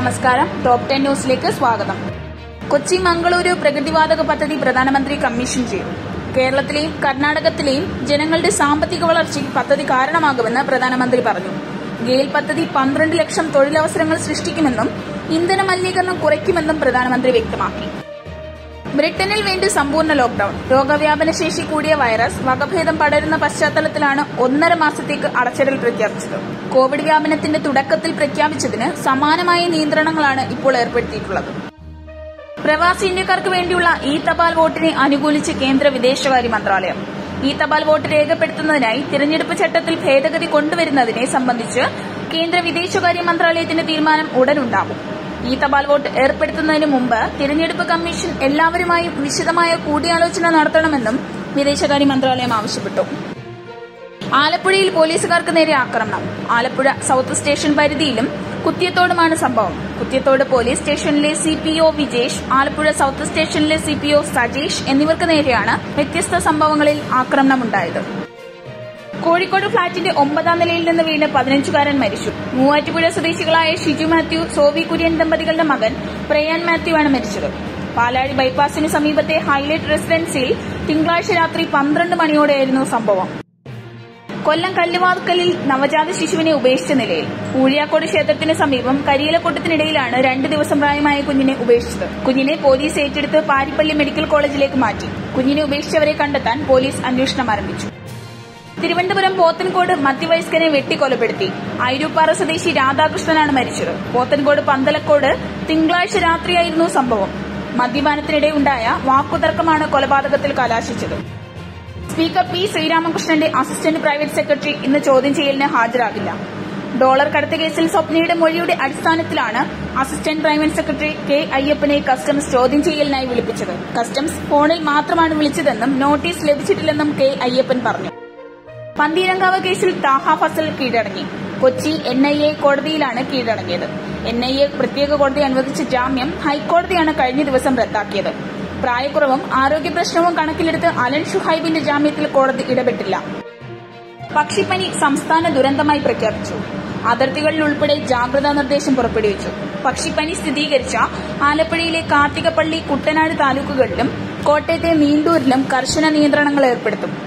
നമസ്കാരം top ten ന്യൂസിലേക്ക് സ്വാഗതം കൊച്ചി മംഗളൂരു പ്രകൃതിവാതക പദ്ധതി പ്രധാനമന്ത്രി കമ്മീഷൻ ചെയ്തു കേരളത്തിലെയും കർണാടകത്തിലെയും ജനങ്ങളുടെ സാമ്പത്തിക വളർച്ചയ്ക്ക് പദ്ധതി കാരണമാകുമെന്ന് പ്രധാനമന്ത്രി പറഞ്ഞു ഗെയിൽ പദ്ധതി പന്ത്രണ്ട് ലക്ഷം തൊഴിലവസരങ്ങൾ സൃഷ്ടിക്കുമെന്നും ഇന്ധന മലിനീകരണം കുറയ്ക്കുമെന്നും പ്രധാനമന്ത്രി വ്യക്തമാക്കി ബ്രിട്ടനിൽ വീണ്ടും സമ്പൂർണ്ണ ലോക്ഡൌൺ രോഗവ്യാപന ശേഷി കൂടിയ വൈറസ് വകഭേദം പടരുന്ന പശ്ചാത്തലത്തിലാണ് ഒന്നര മാസത്തേക്ക് അടച്ചിടൽ പ്രഖ്യാപിച്ചത് കോവിഡ് വ്യാപനത്തിന്റെ തുടക്കത്തിൽ പ്രഖ്യാപിച്ചതിന് സമാനമായ നിയന്ത്രണങ്ങളാണ് ഇപ്പോൾ ഏർപ്പെടുത്തിയിട്ടുള്ളത് പ്രവാസി ഇന്ത്യക്കാർക്ക് വേണ്ടിയുള്ള ഇ തപാൽ വോട്ടിനെ അനുകൂലിച്ച് കേന്ദ്ര വിദേശകാര്യ മന്ത്രാലയം ഇ തപാൽ വോട്ട് രേഖപ്പെടുത്തുന്നതിനായി തിരഞ്ഞെടുപ്പ് ചട്ടത്തിൽ ഭേദഗതി കൊണ്ടുവരുന്നതിനെ സംബന്ധിച്ച് കേന്ദ്ര വിദേശകാര്യ മന്ത്രാലയത്തിന്റെ തീരുമാനം ഉടനുണ്ടാകും ഈ തപാൽ വോട്ട് ഏർപ്പെടുത്തുന്നതിന് മുമ്പ് തിരഞ്ഞെടുപ്പ് കമ്മീഷൻ എല്ലാവരുമായും വിശദമായ കൂടിയാലോചന നടത്തണമെന്നും വിദേശകാര്യ മന്ത്രാലയം ആവശ്യപ്പെട്ടു ആലപ്പുഴയിൽ പോലീസുകാർക്ക് നേരെ ആക്രമണം ആലപ്പുഴ സൌത്ത് സ്റ്റേഷൻ പരിധിയിലും കുത്തിയത്തോടുമാണ് സംഭവം കുത്തിയത്തോട് പോലീസ് സ്റ്റേഷനിലെ C P O Vijesh Alappuzha south സ്റ്റേഷനിലെ സി പി ഒ സജീഷ് എന്നിവർക്ക് നേരെയാണ് വ്യത്യസ്ത സംഭവങ്ങളിൽ ആക്രമണമുണ്ടായത് കോഴിക്കോട് ഫ്ളാറ്റിന്റെ ഒമ്പതാം നിലയിൽ നിന്ന് വീണ് പതിനഞ്ചുകാരൻ മരിച്ചു മൂവാറ്റുപുഴ സ്വദേശികളായ ഷിജു മാത്യു സോവി കുര്യൻ ദമ്പതികളുടെ മകൻ പ്രയാൻ മാത്യു ആണ് മരിച്ചത് പാലാഴി ബൈപ്പാസിന് സമീപത്തെ ഹൈലൈറ്റ് റെസിഡൻസിയിൽ തിങ്കളാഴ്ച രാത്രി പന്ത്രണ്ട് മണിയോടെയായിരുന്നു സംഭവം കൊല്ലം കല്ലുവാതുക്കലിൽ നവജാത ശിശുവിനെ ഉപേക്ഷിച്ച നിലയിൽ ഊഴിയാക്കോട് ക്ഷേത്രത്തിന് സമീപം കരിയിലക്കൂട്ടത്തിനിടയിലാണ് രണ്ട് ദിവസം പ്രായമായ കുഞ്ഞിനെ ഉപേക്ഷിച്ചത് കുഞ്ഞിനെ പോലീസ് ഏറ്റെടുത്ത് പാരിപ്പള്ളി മെഡിക്കൽ കോളേജിലേക്ക് മാറ്റി കുഞ്ഞിനെ ഉപേക്ഷിച്ചവരെ കണ്ടെത്താൻ പോലീസ് അന്വേഷണം ആരംഭിച്ചു തിരുവനന്തപുരം പോത്തൻകോട് മധ്യവയസ്കനെ വെട്ടിക്കൊലപ്പെടുത്തി ഐരൂപ്പാറ സ്വദേശി രാധാകൃഷ്ണനാണ് മരിച്ചത് പോത്തൻകോട് പന്തലക്കോട് തിങ്കളാഴ്ച രാത്രിയായിരുന്നു സംഭവം മദ്യപാനത്തിനിടെ ഉണ്ടായ വാക്കുതർക്കമാണ് കൊലപാതകത്തിൽ കലാശിച്ചത് സ്പീക്കർ പി ശ്രീരാമകൃഷ്ണന്റെ അസിസ്റ്റന്റ് പ്രൈവറ്റ് സെക്രട്ടറി ഇന്ന് ചോദ്യം ചെയ്യലിന് ഹാജരാകില്ല ഡോളർ കടത്ത് കേസിൽ സ്വപ്നയുടെ മൊഴിയുടെ അടിസ്ഥാനത്തിലാണ് അസിസ്റ്റന്റ് പ്രൈവറ്റ് സെക്രട്ടറി കെ അയ്യപ്പനെ കസ്റ്റംസ് ചോദ്യം ചെയ്യലിനായി വിളിപ്പിച്ചത് കസ്റ്റംസ് ഫോണിൽ മാത്രമാണ് വിളിച്ചതെന്നും നോട്ടീസ് ലഭിച്ചിട്ടില്ലെന്നും കെ അയ്യപ്പൻ പറഞ്ഞു പന്തീരങ്കാവ് കേസിൽ താഹ ഫസൽ കീഴടങ്ങി കൊച്ചി എൻ ഐ എ കോടതിയിലാണ് കീഴടങ്ങിയത് എൻ ഐ എ പ്രത്യേക കോടതി അനുവദിച്ച ജാമ്യം ഹൈക്കോടതിയാണ് കഴിഞ്ഞ ദിവസം റദ്ദാക്കിയത് പ്രായക്കുറവും ആരോഗ്യ പ്രശ്നവും കണക്കിലെടുത്ത് അലൻ ഷുഹൈബിന്റെ ജാമ്യത്തിൽ കോടതി ഇടപെട്ടില്ല പക്ഷിപ്പനി സംസ്ഥാന ദുരന്തമായി പ്രഖ്യാപിച്ചു അതിർത്തികളിൽ ഉൾപ്പെടെ ജാഗ്രതാ നിർദ്ദേശം പുറപ്പെടുവിച്ചു പക്ഷിപ്പനി സ്ഥിരീകരിച്ച ആലപ്പുഴയിലെ കാർത്തികപ്പള്ളി കുട്ടനാട് താലൂക്കുകളിലും കോട്ടയത്തെ നീണ്ടൂരിലും കർശന നിയന്ത്രണങ്ങൾ ഏർപ്പെടുത്തും